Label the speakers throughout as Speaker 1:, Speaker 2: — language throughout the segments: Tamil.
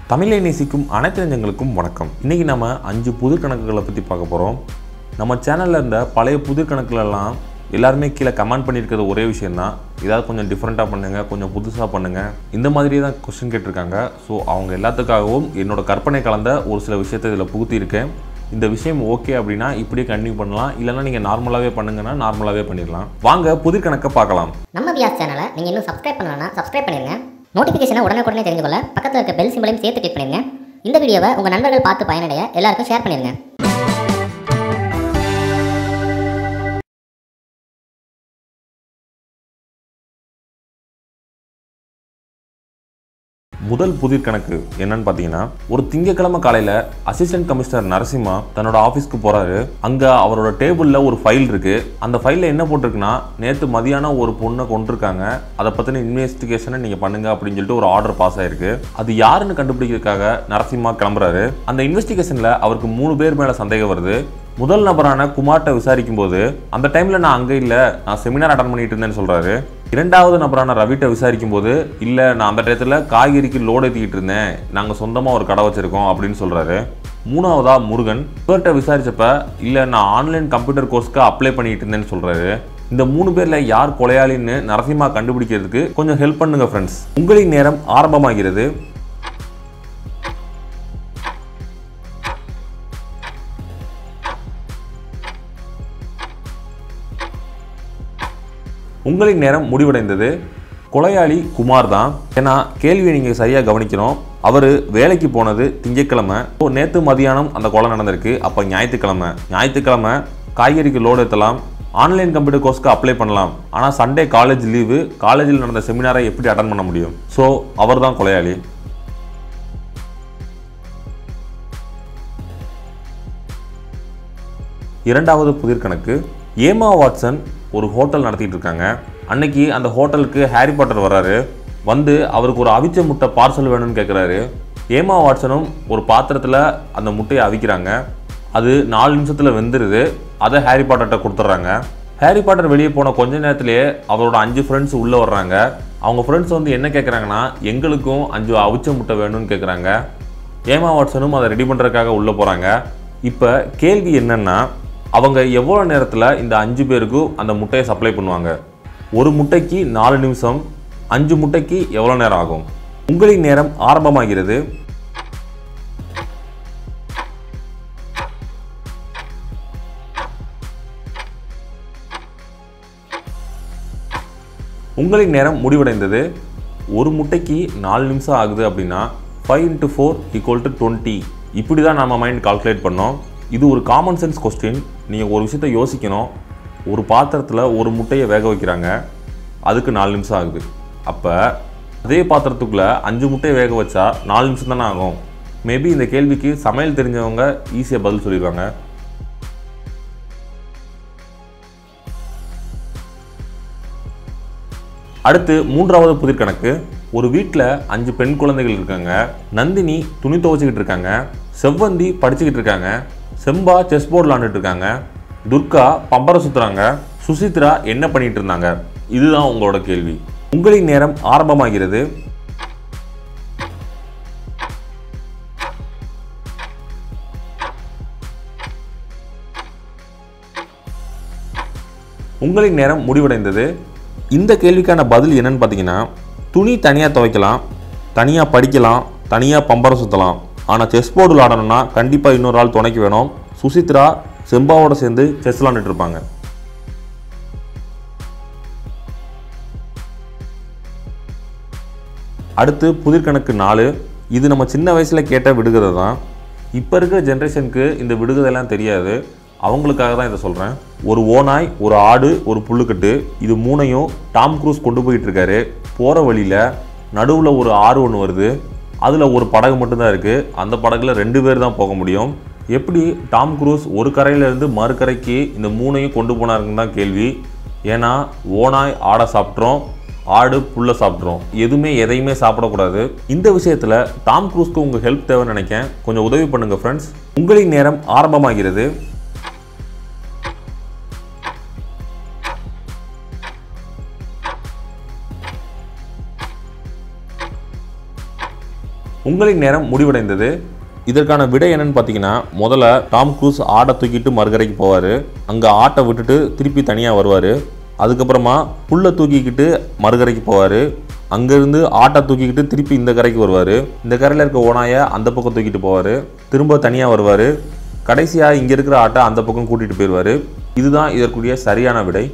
Speaker 1: தமிழை நேசிக்கும் அனைத்து நெஞ்சங்களுக்கும் வணக்கம் இன்றைக்கி நம்ம அஞ்சு புது கணக்குகளை பற்றி பார்க்க போகிறோம் நம்ம சேனலில் இருந்த பழைய புது கணக்குலலாம் எல்லாருமே கீழே கமெண்ட் பண்ணியிருக்கிறது ஒரே விஷயந்தான் ஏதாவது கொஞ்சம் டிஃப்ரெண்ட்டாக பண்ணுங்கள் கொஞ்சம் புதுசாக பண்ணுங்கள் இந்த மாதிரியே தான் கொஸ்டின் கேட்டிருக்காங்க ஸோ அவங்க எல்லாத்துக்காகவும் என்னோட கற்பனை கலந்த ஒரு சில விஷயத்தை இதில் புகுத்தியிருக்கேன் இந்த விஷயம் ஓகே அப்படின்னா இப்படியே கண்டினியூ பண்ணலாம் இல்லைன்னா நீங்கள் நார்மலாகவே பண்ணுங்கன்னா நார்மலாகவே பண்ணிடலாம் வாங்க புது கணக்கை பார்க்கலாம்
Speaker 2: நம்ம வியாஸ் சேனலை நீங்கள் இன்னும் சப்ஸ்கிரைப் பண்ணலன்னா சப்ஸ்கிரைப் பண்ணிருங்க நோட்டிஃபிகேஷனை உடனுக்குடனே தெரிந்து கொள்ள பக்கத்தில் இருக்க பெல் சிம்பளையும் சேர்த்து கிளிக் பண்ணிருங்க இந்த வீடியோவை உங்கள் நண்பர்கள் பார்த்து பயனடைய எல்லாருக்கும் ஷேர் பண்ணிருங்க
Speaker 1: முதல் புதிர் கணக்கு என்னன்னு பார்த்தீங்கன்னா ஒரு திங்கக்கிழமை காலையில் அசிஸ்டன்ட் கமிஷனர் நரசிம்மா தன்னோட ஆஃபீஸ்க்கு போறாரு அங்கே அவரோட டேபிளில் ஒரு ஃபைல் இருக்கு அந்த ஃபைலில் என்ன போட்டிருக்குன்னா நேற்று மதியானம் ஒரு பொண்ணை கொண்டிருக்காங்க அதை பற்றின இன்வெஸ்டிகேஷனை நீங்கள் பண்ணுங்க அப்படின்னு சொல்லிட்டு ஒரு ஆர்டர் பாஸ் ஆயிருக்கு அது யாருன்னு கண்டுபிடிக்கிறதுக்காக நரசிம்மா கிளம்புறாரு அந்த இன்வெஸ்டிகேஷனில் அவருக்கு மூணு பேர் மேலே சந்தேகம் வருது முதல் நபரான குமார்ட்ட விசாரிக்கும் போது அந்த டைம்ல நான் அங்கே இல்லை நான் செமினார் அட்டன் பண்ணிட்டு இருந்தேன்னு சொல்றாரு இரண்டாவது நபரான ரவிட்ட விசாரிக்கும் போது இல்லை நான் அந்த டயத்தில் காய்கறிக்கு லோடு ஏற்றிக்கிட்டு இருந்தேன் நாங்கள் சொந்தமாக ஒரு கடை வச்சிருக்கோம் அப்படின்னு சொல்றாரு மூணாவதா முருகன் இவர்கிட்ட விசாரிச்சப்ப இல்லை நான் ஆன்லைன் கம்ப்யூட்டர் கோர்ஸ்க்கு அப்ளை பண்ணிட்டு இருந்தேன்னு சொல்றாரு இந்த மூணு பேர்ல யார் கொலையாளின்னு நரசிம்மா கண்டுபிடிக்கிறதுக்கு கொஞ்சம் ஹெல்ப் பண்ணுங்க ஃப்ரெண்ட்ஸ் உங்களின் நேரம் ஆரம்பமாகிறது உங்களின் நேரம் முடிவடைந்தது கொலையாளி குமார் தான் ஏன்னா கேள்வியை நீங்கள் சரியாக கவனிக்கணும் அவர் வேலைக்கு போனது திங்கட்கிழமை ஸோ நேற்று மதியானம் அந்த கொலை நடந்திருக்கு அப்போ ஞாயிற்றுக்கிழமை ஞாயிற்றுக்கிழமை காய்கறிக்கு லோடு ஏற்றலாம் ஆன்லைன் கம்ப்யூட்டர் கோர்ஸ்க்கு அப்ளை பண்ணலாம் ஆனால் சண்டே காலேஜ் லீவு காலேஜில் நடந்த செமினாரை எப்படி அட்டன் பண்ண முடியும் ஸோ அவர் தான் கொலையாளி இரண்டாவது புதிர் கணக்கு ஏமா வாட்சன் ஒரு ஹோட்டல் நடத்திட்டு இருக்காங்க அன்னைக்கு அந்த ஹோட்டலுக்கு ஹாரி பாட்டர் வர்றாரு வந்து அவருக்கு ஒரு அவிச்ச முட்டை பார்சல் வேணும்னு கேட்குறாரு ஏமா வாட்சனும் ஒரு பாத்திரத்தில் அந்த முட்டையை அவிக்கிறாங்க அது நாலு நிமிஷத்தில் வெந்துருது அதை ஹாரி பாட்டர்கிட்ட கொடுத்துட்றாங்க ஹாரி பாட்டர் வெளியே போன கொஞ்ச நேரத்திலேயே அவரோட அஞ்சு ஃப்ரெண்ட்ஸ் உள்ளே வர்றாங்க அவங்க ஃப்ரெண்ட்ஸ் வந்து என்ன கேட்குறாங்கன்னா எங்களுக்கும் அஞ்சு அவிச்ச முட்டை வேணும்னு கேட்குறாங்க ஏமா வாட்சனும் அதை ரெடி பண்ணுறதுக்காக உள்ளே போகிறாங்க இப்போ கேள்வி என்னன்னா அவங்க எவ்வளோ நேரத்தில் இந்த அஞ்சு பேருக்கும் அந்த முட்டையை சப்ளை பண்ணுவாங்க ஒரு முட்டைக்கு நாலு நிமிஷம் அஞ்சு முட்டைக்கு எவ்வளோ நேரம் ஆகும் உங்களின் நேரம் ஆரம்பமாகிறது உங்களின் நேரம் முடிவடைந்தது ஒரு முட்டைக்கு நாலு நிமிஷம் ஆகுது அப்படின்னா five into four equal to twenty இப்படி தான் நம்ம மைண்ட் கால்குலேட் பண்ணோம் இது ஒரு காமன் சென்ஸ் கொஸ்டின் நீங்கள் ஒரு விஷயத்தை யோசிக்கணும் ஒரு பாத்திரத்தில் ஒரு முட்டையை வேக வைக்கிறாங்க அதுக்கு நாலு நிமிஷம் ஆகுது அப்போ அதே பாத்திரத்துக்குள்ளே அஞ்சு முட்டையை வேக வச்சா நாலு நிமிஷம் தானே ஆகும் மேபி இந்த கேள்விக்கு சமையல் தெரிஞ்சவங்க ஈஸியாக பதில் சொல்லிடுவாங்க அடுத்து மூன்றாவது புதிர் கணக்கு ஒரு வீட்டில் அஞ்சு பெண் குழந்தைகள் இருக்காங்க நந்தினி துணி துவைச்சிக்கிட்டு இருக்காங்க செவ்வந்தி படிச்சுக்கிட்டு இருக்காங்க செம்பா செஸ் போர்டு விளாண்டுட்டு இருக்காங்க துர்கா பம்பரை சுத்துறாங்க சுசித்ரா என்ன பண்ணிட்டு இருந்தாங்க இதுதான் உங்களோட கேள்வி உங்களின் நேரம் ஆரம்பமாகிறது உங்களின் நேரம் முடிவடைந்தது இந்த கேள்விக்கான பதில் என்னன்னு பார்த்தீங்கன்னா துணி தனியாக துவைக்கலாம் தனியாக படிக்கலாம் தனியாக பம்பரம் சுற்றலாம் ஆனால் செஸ் போர்டு விளாடணும்னா கண்டிப்பாக இன்னொரு ஆள் துணைக்கு வேணும் சுசித்ரா செம்பாவோட சேர்ந்து செஸ் விளாண்டுட்டு இருப்பாங்க அடுத்து புதிர்கணக்கு நாலு இது நம்ம சின்ன வயசில் கேட்ட விடுகதை தான் இப்போ இருக்கிற ஜென்ரேஷனுக்கு இந்த விடுகதைலாம் தெரியாது அவங்களுக்காக தான் இதை சொல்கிறேன் ஒரு ஓநாய் ஒரு ஆடு ஒரு புல்லுக்கட்டு இது மூணையும் டாம் க்ரூஸ் கொண்டு போயிட்டு இருக்காரு போகிற வழியில் நடுவில் ஒரு ஆறு ஒன்று வருது அதில் ஒரு படகு மட்டும்தான் இருக்குது அந்த படகுல ரெண்டு பேர் தான் போக முடியும் எப்படி டாம் க்ரூஸ் ஒரு கரையிலேருந்து மறுகரைக்கு இந்த மூணையும் கொண்டு போனாருன்னு தான் கேள்வி ஏன்னா ஓனாய் ஆடை சாப்பிட்றோம் ஆடு புல்லை சாப்பிட்றோம் எதுவுமே எதையுமே சாப்பிடக்கூடாது இந்த விஷயத்தில் டாம் க்ரூஸ்க்கு உங்கள் ஹெல்ப் தேவைன்னு நினைக்கேன் கொஞ்சம் உதவி பண்ணுங்கள் ஃப்ரெண்ட்ஸ் உங்களின் நேரம் ஆரம்பமாகிறது உங்களின் நேரம் முடிவடைந்தது இதற்கான விடை என்னன்னு பார்த்தீங்கன்னா முதல்ல டாம் க்ரூஸ் ஆட்டை தூக்கிட்டு மறுகரைக்கு போவார் அங்கே ஆட்டை விட்டுட்டு திருப்பி தனியாக வருவார் அதுக்கப்புறமா புல்லை தூக்கிக்கிட்டு மறுகரைக்கு போவார் அங்கேருந்து ஆட்டை தூக்கிக்கிட்டு திருப்பி இந்த கரைக்கு வருவார் இந்த கரையில் இருக்க ஓனாயை அந்த பக்கம் தூக்கிட்டு போவார் திரும்ப தனியாக வருவார் கடைசியாக இங்கே இருக்கிற ஆட்டை அந்த பக்கம் கூட்டிகிட்டு போயிடுவார் இதுதான் இதற்குரிய சரியான விடை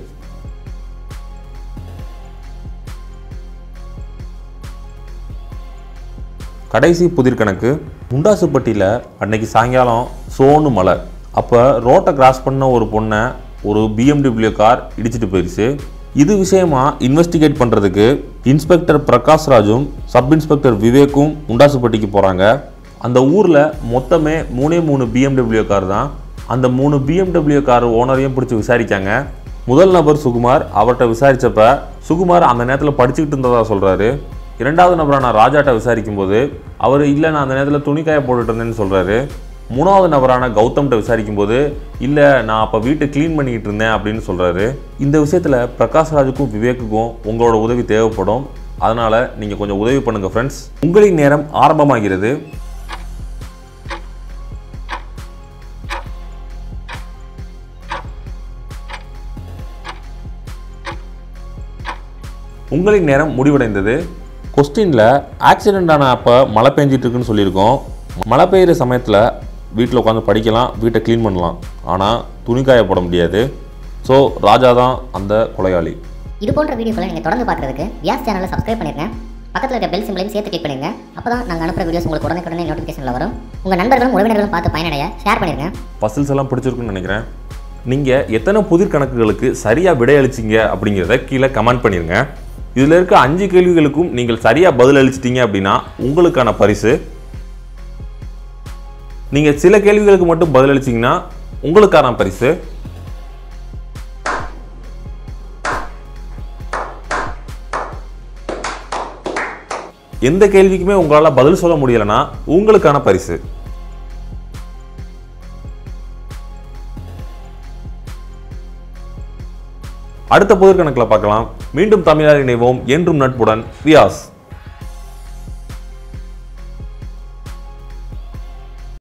Speaker 1: கடைசி புதிர் கணக்கு முண்டாசுப்பட்டியில் அன்னைக்கு சாயங்காலம் சோனு மலை அப்போ ரோட்டை கிராஸ் பண்ண ஒரு பொண்ணை ஒரு பிஎம்டபிள்யூ கார் இடிச்சிட்டு போயிடுச்சு இது விஷயமா இன்வெஸ்டிகேட் பண்ணுறதுக்கு இன்ஸ்பெக்டர் பிரகாஷ் ராஜும் சப் இன்ஸ்பெக்டர் விவேக்கும் முண்டாசுப்பட்டிக்கு போகிறாங்க அந்த ஊரில் மொத்தமே மூணே மூணு பிஎம்டபிள்யூ கார் தான் அந்த மூணு பிஎம்டபிள்யூ கார் ஓனரையும் பிடிச்சி விசாரிக்காங்க முதல் நபர் சுகுமார் அவர்கிட்ட விசாரிச்சப்ப சுகுமார் அந்த நேரத்தில் படிச்சுக்கிட்டு இருந்ததா சொல்கிறாரு இரண்டாவது நபரான ராஜாட்ட விசாரிக்கும் போது அவர் இல்லை நான் அந்த நேரத்தில் துணிக்காய போட்டுட்டு இருந்தேன்னு சொல்கிறாரு மூணாவது நபரான கௌதம்கிட்ட விசாரிக்கும் போது இல்லை நான் அப்போ வீட்டை க்ளீன் பண்ணிக்கிட்டு இருந்தேன் அப்படின்னு சொல்கிறாரு இந்த விஷயத்தில் பிரகாஷ் ராஜுக்கும் விவேக்குக்கும் உங்களோட உதவி தேவைப்படும் அதனால் நீங்கள் கொஞ்சம் உதவி பண்ணுங்கள் ஃப்ரெண்ட்ஸ் உங்களின் நேரம் ஆரம்பமாகிறது உங்களின் நேரம் முடிவடைந்தது கொஸ்டினில் ஆக்சிடென்ட் ஆன அப்போ மழை பெஞ்சிட்டு இருக்குன்னு சொல்லியிருக்கோம் மழை பெய்கிற சமயத்தில் வீட்டில் உட்காந்து படிக்கலாம் வீட்டை க்ளீன் பண்ணலாம் ஆனால் துணி காய போட முடியாது ஸோ ராஜா தான் அந்த கொலையாளி
Speaker 2: இது போன்ற வீடியோக்களை நீங்கள் தொடர்ந்து பார்க்குறதுக்கு வியாஸ் சேனலை சப்ஸ்கிரைப் பண்ணிருங்க பக்கத்தில் இருக்க பெல் சிம்பிளையும் சேர்த்து கிளிக் பண்ணிருங்க அப்போ தான் நாங்கள் அனுப்புகிற வீடியோஸ் உங்களுக்கு உடனே நோட்டிஃபிகேஷனில் வரும் உங்கள் நண்பர்களும் உறவினர்களும் பார்த்து பயனடைய ஷேர் பண்ணிருங்க
Speaker 1: பசில்ஸ் எல்லாம் பிடிச்சிருக்குன்னு நினைக்கிறேன் நீங்கள் எத்தனை புதிர் கணக்குகளுக்கு சரியாக விடையளிச்சிங்க அப்படிங்கிறத கீழே கமெண்ட் பண்ணிடுங்க இதில் இருக்க அஞ்சு கேள்விகளுக்கும் நீங்கள் சரியாக பதில் அளிச்சிட்டீங்க அப்படின்னா உங்களுக்கான பரிசு நீங்கள் சில கேள்விகளுக்கு மட்டும் பதில் அளிச்சிங்கன்னா உங்களுக்கான பரிசு எந்த கேள்விக்குமே உங்களால் பதில் சொல்ல முடியலைன்னா உங்களுக்கான பரிசு அடுத்த புதிர் கணக்கில் பார்க்கலாம் மீண்டும் தமிழர் இணைவோம் என்றும் நட்புடன் வியாஸ்